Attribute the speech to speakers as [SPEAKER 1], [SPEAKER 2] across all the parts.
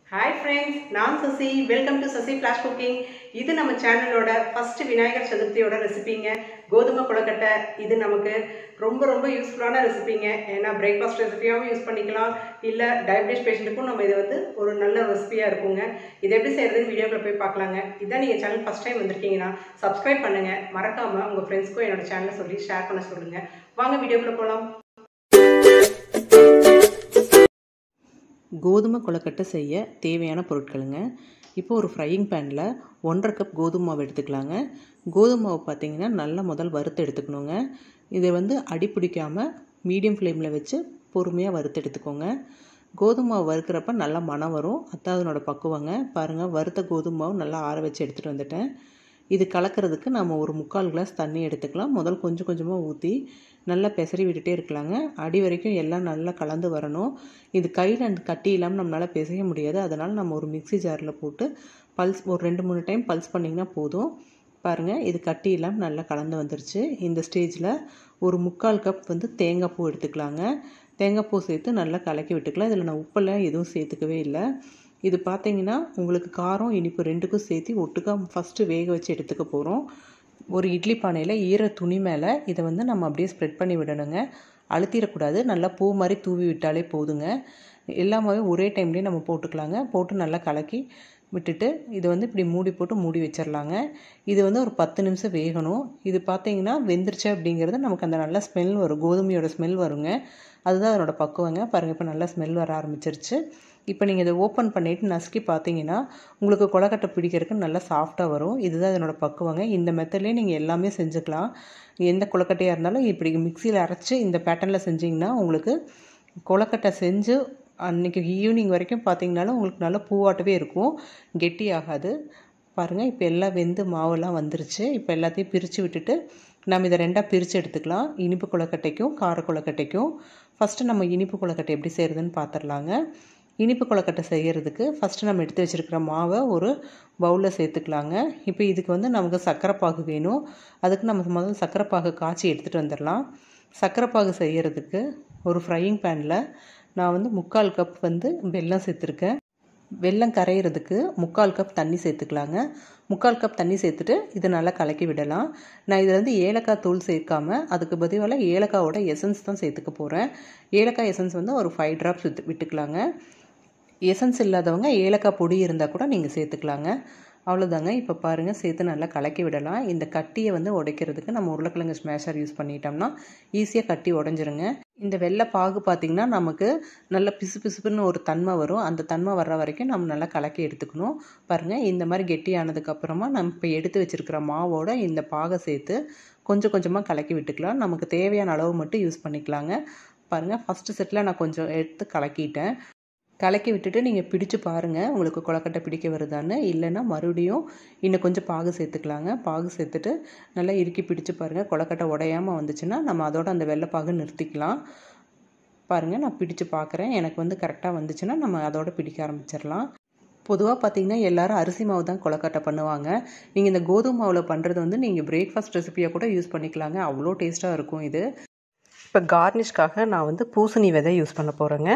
[SPEAKER 1] hi friends நான் Sasi welcome to Sasi flash cooking இது நம்ம சேனலோட ஃபர்ஸ்ட் விநாயகர் சதுர்த்தியோட ரெசிபிங்க கோதுமை கொழுக்கட்டை இது நமக்கு ரொம்ப ரொம்ப யூஸ்ஃபுல்லான ரெசிபிங்க ஏன்னா பிரேக்ஃபாஸ்ட் ரெசிபியாகவும் யூஸ் பண்ணிக்கலாம் இல்லை டயபிட்டிஸ் பேஷண்ட்டுக்கும் நம்ம இது வந்து ஒரு நல்ல ரெசிபியாக இருக்குங்க இது எப்படி செய்கிறதுன்னு வீடியோக்குள்ள போய் பார்க்கலாங்க இதான் நீங்கள் சேனல் ஃபஸ்ட் டைம் வந்திருக்கீங்கன்னா சப்ஸ்கிரைப் பண்ணுங்கள் மறக்காமல் உங்கள் ஃப்ரெண்ட்ஸ்க்கும் என்னோட சேனலை சொல்லி ஷேர் பண்ண சொல்லுங்கள் வாங்க வீடியோக்குள்ளே போகலாம்
[SPEAKER 2] கோதுமை கொழுக்கட்டை செய்ய தேவையான பொருட்களுங்க இப்போ ஒரு ஃப்ரையிங் பேனில் ஒன்றரை கப் கோதுமை மாவு எடுத்துக்கலாங்க கோதுமை மாவு பார்த்தீங்கன்னா நல்லா முதல் வறுத்து எடுத்துக்கணுங்க இதை வந்து அடி பிடிக்காமல் மீடியம் ஃப்ளேமில் வச்சு பொறுமையாக வறுத்து எடுத்துக்கோங்க கோதுமை மாவு வறுக்கிறப்ப நல்லா மனம் வரும் அதான் அதனோட பக்குவங்க பாருங்கள் வறுத்த கோதுமை மாவு நல்லா ஆற வச்சு எடுத்துகிட்டு வந்துட்டேன் இது கலக்கிறதுக்கு நம்ம ஒரு முக்கால் கிளாஸ் தண்ணி எடுத்துக்கலாம் முதல் கொஞ்சம் கொஞ்சமாக ஊற்றி நல்லா பெசரி விட்டுட்டே இருக்கலாங்க அடி வரைக்கும் எல்லாம் நல்லா கலந்து வரணும் இது கையில் கட்டி இல்லாமல் நம்மளால் பிசைய முடியாது அதனால் நம்ம ஒரு மிக்சி ஜாரில் போட்டு பல்ஸ் ஒரு ரெண்டு மூணு டைம் பல்ஸ் பண்ணிங்கன்னா போதும் பாருங்கள் இது கட்டி இல்லாமல் நல்லா கலந்து வந்துருச்சு இந்த ஸ்டேஜில் ஒரு முக்கால் கப் வந்து தேங்காய் பூ எடுத்துக்கலாங்க தேங்காய் பூ சேர்த்து நல்லா கலக்கி விட்டுக்கலாம் இதில் நான் உப்பெல்லாம் எதுவும் சேர்த்துக்கவே இல்லை இது பார்த்தீங்கன்னா உங்களுக்கு காரம் இனிப்பு ரெண்டுக்கும் சேர்த்து ஒட்டுக்கா ஃபஸ்ட்டு வேக வச்சு எடுத்துக்க போகிறோம் ஒரு இட்லி பானையில் ஈர துணி மேலே இதை வந்து நம்ம அப்படியே ஸ்ப்ரெட் பண்ணி விடணுங்க அழுத்திடக்கூடாது நல்லா பூ மாதிரி தூவி விட்டாலே போதுங்க எல்லாமே ஒரே டைம்லேயே நம்ம போட்டுக்கலாங்க போட்டு நல்லா கலக்கி விட்டுட்டு இது வந்து இப்படி மூடி போட்டு மூடி வச்சிடலாங்க இது வந்து ஒரு பத்து நிமிஷம் வேகணும் இது பார்த்தீங்கன்னா வெந்துருச்சு அப்படிங்கிறது நமக்கு அந்த நல்ல ஸ்மெல் வரும் கோதுமையோட ஸ்மெல் வருங்க அதுதான் அதனோட பக்குவங்க பாருங்கள் இப்போ நல்லா ஸ்மெல் வர ஆரம்பிச்சிருச்சு இப்போ நீங்கள் இதை ஓப்பன் பண்ணிவிட்டு நசுக்கி பார்த்தீங்கன்னா உங்களுக்கு கொலக்கட்டை பிடிக்கிறதுக்கு நல்லா சாஃப்டாக வரும் இதுதான் இதனோட பக்குவங்க இந்த மெத்தட்லேயே நீங்கள் எல்லாமே செஞ்சுக்கலாம் எந்த கொலக்கட்டையாக இருந்தாலும் இப்படி மிக்சியில் அரைச்சி இந்த பேட்டர்னில் செஞ்சிங்கன்னா உங்களுக்கு கொலக்கட்டை செஞ்சு அன்றைக்கி ஈவினிங் வரைக்கும் பார்த்தீங்கனாலும் உங்களுக்கு நல்லா பூவாட்டவே இருக்கும் கெட்டி ஆகாது பாருங்கள் இப்போ எல்லாம் வெந்து மாவெல்லாம் வந்துருச்சு இப்போ எல்லாத்தையும் பிரித்து விட்டுட்டு நம்ம இதை ரெண்டாக பிரித்து எடுத்துக்கலாம் இனிப்பு கொலக்கட்டைக்கும் கார கொலக்கட்டைக்கும் ஃபஸ்ட்டு நம்ம இனிப்பு கொலக்கட்டை எப்படி செய்கிறதுன்னு பார்த்துடலாங்க இனிப்பு கொலக்கட்டை செய்கிறதுக்கு ஃபஸ்ட்டு நம்ம எடுத்து வச்சுருக்கிற மாவை ஒரு பவுலில் சேர்த்துக்கலாங்க இப்போ இதுக்கு வந்து நமக்கு சர்க்கரைப்பாகு வேணும் அதுக்கு நம்ம முதல்ல சர்க்கரைப்பாகு காய்ச்சி எடுத்துகிட்டு வந்துடலாம் சர்க்கரைப்பாகு செய்கிறதுக்கு ஒரு ஃப்ரையிங் பேனில் நான் வந்து முக்கால் கப் வந்து வெல்லம் சேர்த்துருக்கேன் வெல்லம் கரையிறதுக்கு முக்கால் கப் தண்ணி சேர்த்துக்கலாங்க முக்கால் கப் தண்ணி சேர்த்துட்டு இதை நல்லா கலக்கி விடலாம் நான் இதில் வந்து ஏலக்காய் தூள் சேர்க்காம அதுக்கு பதிலாக ஏலக்காவோட எசன்ஸ் தான் சேர்த்துக்க போகிறேன் ஏலக்காய் எசன்ஸ் வந்து ஒரு ஃபைவ் ட்ராப்ஸ் விட்டு விட்டுக்கலாங்க எசன்ஸ் இல்லாதவங்க ஏலக்காய் பொடி இருந்தால் கூட நீங்கள் சேர்த்துக்கலாங்க அவ்வளோதாங்க இப்போ பாருங்கள் சேர்த்து நல்லா கலக்கி விடலாம் இந்த கட்டியை வந்து உடைக்கிறதுக்கு நம்ம உருளைக்கிழங்கு ஸ்மேஷர் யூஸ் பண்ணிட்டோம்னா ஈஸியாக கட்டி உடஞ்சிருங்க இந்த வெள்ளை பாகு பார்த்திங்கன்னா நமக்கு நல்ல பிசு பிசுப்புன்னு ஒரு தன்மை வரும் அந்த தன்மை வர்ற வரைக்கும் நம்ம நல்லா கலக்கி எடுத்துக்கணும் பாருங்கள் இந்த மாதிரி கெட்டி ஆனதுக்கப்புறமா நம்ம இப்போ எடுத்து வச்சுருக்கிற மாவோட இந்த பாகை சேர்த்து கொஞ்சம் கொஞ்சமாக கலக்கி விட்டுக்கலாம் நமக்கு தேவையான அளவு மட்டும் யூஸ் பண்ணிக்கலாங்க பாருங்கள் ஃபஸ்ட்டு செட்டில் நான் கொஞ்சம் எடுத்து கலக்கிட்டேன் கலக்கி விட்டுட்டு நீங்கள் பிடிச்சு பாருங்கள் உங்களுக்கு கொலக்கட்டை பிடிக்க வருதான்னு இல்லைன்னா மறுபடியும் இன்னும் கொஞ்சம் பாகு சேர்த்துக்கலாங்க பாகு சேர்த்துட்டு நல்லா இறுக்கி பிடிச்சு பாருங்கள் கொலக்கட்டை உடையாமல் வந்துச்சுன்னா நம்ம அதோட அந்த வெள்ளைப்பாகு நிறுத்திக்கலாம் பாருங்கள் நான் பிடிச்சு பார்க்குறேன் எனக்கு வந்து கரெக்டாக வந்துச்சுன்னா நம்ம அதோட பிடிக்க ஆரம்பிச்சிடலாம் பொதுவாக பார்த்தீங்கன்னா எல்லாரும் அரிசி மாவு தான் கொலக்கட்டை பண்ணுவாங்க நீங்கள் இந்த கோதுமை மாவில் பண்ணுறது வந்து நீங்கள் பிரேக்ஃபாஸ்ட் ரெசிபியாக கூட யூஸ் பண்ணிக்கலாங்க அவ்வளோ டேஸ்ட்டாக இருக்கும் இது இப்போ கார்னிஷ்காக நான் வந்து பூசணி விதை யூஸ் பண்ண போகிறேங்க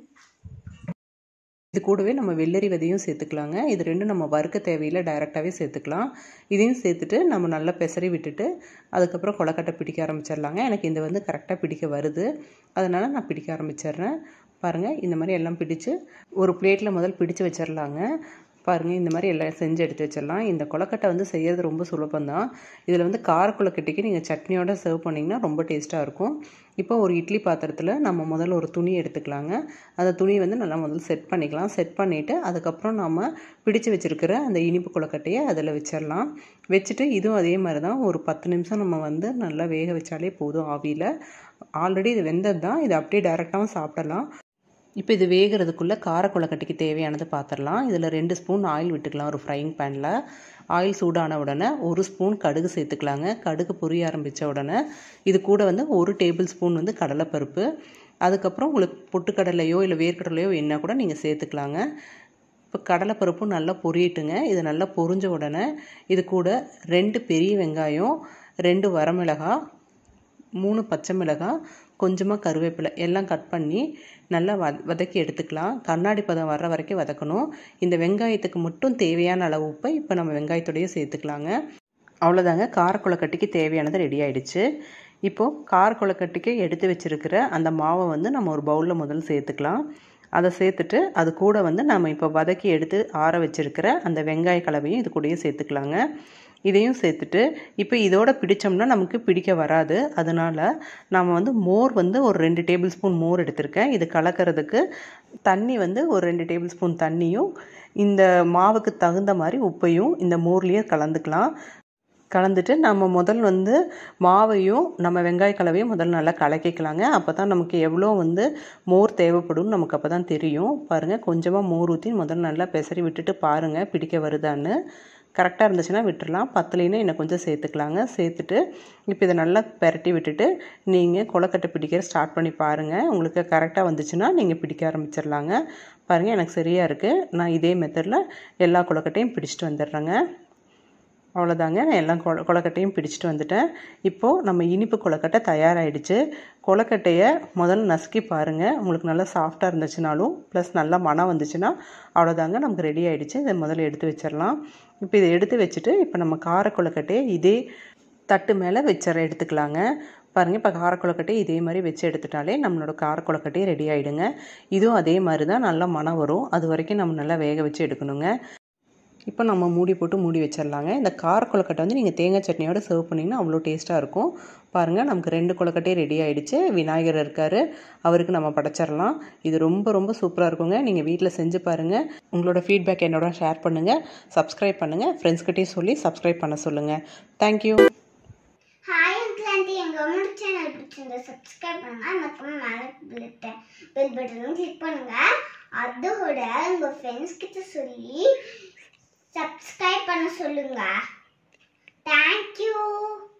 [SPEAKER 2] இது கூடவே நம்ம வெள்ளரி விதையும் சேர்த்துக்கலாங்க இது ரெண்டும் நம்ம வறுக்க தேவையில்லை டைரெக்டாகவே சேர்த்துக்கலாம் இதையும் சேர்த்துட்டு நம்ம நல்லா பெசரி விட்டுட்டு அதுக்கப்புறம் கொலக்கட்டை பிடிக்க ஆரம்பிச்சிடலாங்க எனக்கு இந்த வந்து கரெக்டாக பிடிக்க வருது அதனால் நான் பிடிக்க ஆரம்பிச்சிடுறேன் பாருங்கள் இந்த மாதிரி எல்லாம் பிடிச்சு ஒரு பிளேட்டில் முதல் பிடிச்சு வச்சிடலாங்க பாருங்கள் இந்த மாதிரி எல்லாம் செஞ்சு எடுத்து வச்சிடலாம் இந்த கொலக்கட்டை வந்து செய்கிறது ரொம்ப சுலபந்தான் இதில் வந்து கார கொலக்கட்டைக்கு நீங்கள் சட்னியோட சர்வ் பண்ணிங்கன்னா ரொம்ப டேஸ்ட்டாக இருக்கும் இப்போ ஒரு இட்லி பாத்திரத்தில் நம்ம முதல்ல ஒரு துணி எடுத்துக்கலாங்க அந்த துணியை வந்து நல்லா முதல்ல செட் பண்ணிக்கலாம் செட் பண்ணிவிட்டு அதுக்கப்புறம் நம்ம பிடிச்சு வச்சுருக்கிற அந்த இனிப்பு கொலக்கட்டையை அதில் வச்சிடலாம் வச்சுட்டு இதுவும் அதே மாதிரி தான் ஒரு பத்து நிமிஷம் நம்ம வந்து நல்லா வேக வச்சாலே போதும் ஆவியில் ஆல்ரெடி இது வெந்தது தான் இது அப்படியே டைரெக்டாகவும் சாப்பிடலாம் இப்போ இது வேகிறதுக்குள்ளே கார கொலக்கட்டைக்கு தேவையானது பார்த்துடலாம் இதில் ரெண்டு ஸ்பூன் ஆயில் விட்டுக்கலாம் ஒரு ஃப்ரைங் பேனில் ஆயில் சூடான உடனே ஒரு ஸ்பூன் கடுகு சேர்த்துக்கலாங்க கடுகு பொரிய ஆரம்பித்த உடனே இது கூட வந்து ஒரு டேபிள் ஸ்பூன் வந்து கடலைப்பருப்பு அதுக்கப்புறம் உங்களுக்கு பொட்டுக்கடலையோ இல்லை வேர்க்கடலையோ என்ன கூட நீங்கள் சேர்த்துக்கலாங்க இப்போ கடலைப்பருப்பும் நல்லா பொரியட்டுங்க இது நல்லா பொரிஞ்ச உடனே இது கூட ரெண்டு பெரிய வெங்காயம் ரெண்டு வரமிளகாய் மூணு பச்சை மிளகாய் கொஞ்சமாக கருவேப்பிலை எல்லாம் கட் பண்ணி நல்லா வ வதக்கி எடுத்துக்கலாம் கண்ணாடி பதம் வர்ற வரைக்கும் வதக்கணும் இந்த வெங்காயத்துக்கு மட்டும் தேவையான அளவு உப்பை இப்போ நம்ம வெங்காயத்தோடய சேர்த்துக்கலாங்க அவ்வளோதாங்க காரக்குழக்கட்டிக்கு தேவையானது ரெடி ஆயிடுச்சு இப்போது காரக்குழக்கட்டிக்கு எடுத்து வச்சுருக்கிற அந்த மாவை வந்து நம்ம ஒரு பவுலில் முதல்ல சேர்த்துக்கலாம் அதை சேர்த்துட்டு அது கூட வந்து நம்ம இப்போ வதக்கி எடுத்து ஆற வச்சுருக்கிற அந்த வெங்காய கலவையும் இது கூடயே சேர்த்துக்கலாங்க இதையும் சேர்த்துட்டு இப்போ இதோட பிடிச்சோம்னா நமக்கு பிடிக்க வராது அதனால் நம்ம வந்து மோர் வந்து ஒரு ரெண்டு டேபிள் ஸ்பூன் மோர் எடுத்திருக்கேன் இது கலக்கிறதுக்கு தண்ணி வந்து ஒரு ரெண்டு டேபிள் ஸ்பூன் தண்ணியும் இந்த மாவுக்கு தகுந்த மாதிரி உப்பையும் இந்த மோர்லேயே கலந்துக்கலாம் கலந்துட்டு நம்ம முதல் வந்து மாவையும் நம்ம வெங்காய கலவையும் முதல்ல நல்லா கலக்கிக்கலாங்க அப்போ தான் நமக்கு எவ்வளோ வந்து மோர் தேவைப்படும் நமக்கு அப்போ தான் தெரியும் பாருங்கள் கொஞ்சமாக மோர் ஊற்றி முதல்ல நல்லா பெசரி விட்டுட்டு பாருங்கள் பிடிக்க வருதான்னு கரெக்டாக இருந்துச்சுன்னா விட்டுடலாம் பத்தலைன்னா இன்னும் கொஞ்சம் சேர்த்துக்கலாங்க சேர்த்துட்டு இப்போ இதை நல்லா பெரட்டி விட்டுட்டு நீங்கள் கொலக்கட்டை பிடிக்கிற ஸ்டார்ட் பண்ணி பாருங்கள் உங்களுக்கு கரெக்டாக வந்துச்சுன்னா நீங்கள் பிடிக்க ஆரம்பிச்சிடலாங்க பாருங்கள் எனக்கு சரியாக இருக்குது நான் இதே மெத்தடில் எல்லா கொலக்கட்டையும் பிடிச்சிட்டு வந்துடுறேங்க அவ்வளோதாங்க நான் எல்லாம் கொல கொலக்கட்டையும் பிடிச்சிட்டு வந்துட்டேன் இப்போது நம்ம இனிப்பு கொலக்கட்டை தயாராகிடுச்சு கொலக்கட்டையை முதல்ல நசுக்கி பாருங்கள் உங்களுக்கு நல்லா சாஃப்டாக இருந்துச்சுனாலும் ப்ளஸ் நல்லா மனம் வந்துச்சுன்னா அவ்வளோதாங்க நமக்கு ரெடி ஆகிடுச்சு இதை முதல்ல எடுத்து வச்சிடலாம் இப்போ இதை எடுத்து வச்சுட்டு இப்போ நம்ம கார கொலக்கட்டையை இதே தட்டு மேலே வச்சிட எடுத்துக்கலாங்க பாருங்கள் இப்போ காரக்குழக்கட்டையை இதே மாதிரி வச்சு எடுத்துட்டாலே நம்மளோட காரக்குழக்கட்டையே ரெடி ஆகிடுங்க இதுவும் அதே மாதிரி தான் நல்லா மனம் வரும் அது வரைக்கும் நம்ம நல்லா வேக வச்சு எடுக்கணுங்க இப்போ நம்ம மூடி போட்டு மூடி வச்சிடலாங்க இந்த கார கொழுக்கட்டை வந்து நீங்கள் தேங்காய் சட்னியோட சர்வ் பண்ணிங்கன்னா அவ்வளோ டேஸ்ட்டாக இருக்கும் பாருங்கள் நமக்கு ரெண்டு கொழுக்கட்டையே ரெடி ஆகிடுச்சு விநாயகர் இருக்கார் அவருக்கு நம்ம படைச்சிடலாம் இது ரொம்ப ரொம்ப சூப்பராக இருக்குங்க நீங்கள் வீட்டில் செஞ்சு பாருங்கள் உங்களோட ஃபீட்பேக் என்னோட ஷேர் பண்ணுங்கள் சப்ஸ்கிரைப் பண்ணுங்கள் ஃப்ரெண்ட்ஸ்கிட்டையும் சொல்லி சப்ஸ்கிரைப் பண்ண சொல்லுங்கள் தேங்க்யூ
[SPEAKER 3] ஹாய் அங்கிள் ஆண்டி எங்கள் அம்மா சேனல் பிடிச்சிருந்தா சப்ஸ்கிரைப் பண்ணுங்க மறக்காம மேலே பில்லிட்டேன் பெல் பட்டனும் கிளிக் பண்ணுங்க அதோட உங்கள் ஃப்ரெண்ட்ஸ் கிட்ட சொல்லி சப்ஸ்கிரைப் பண்ண சொல்லுங்க தேங்க்யூ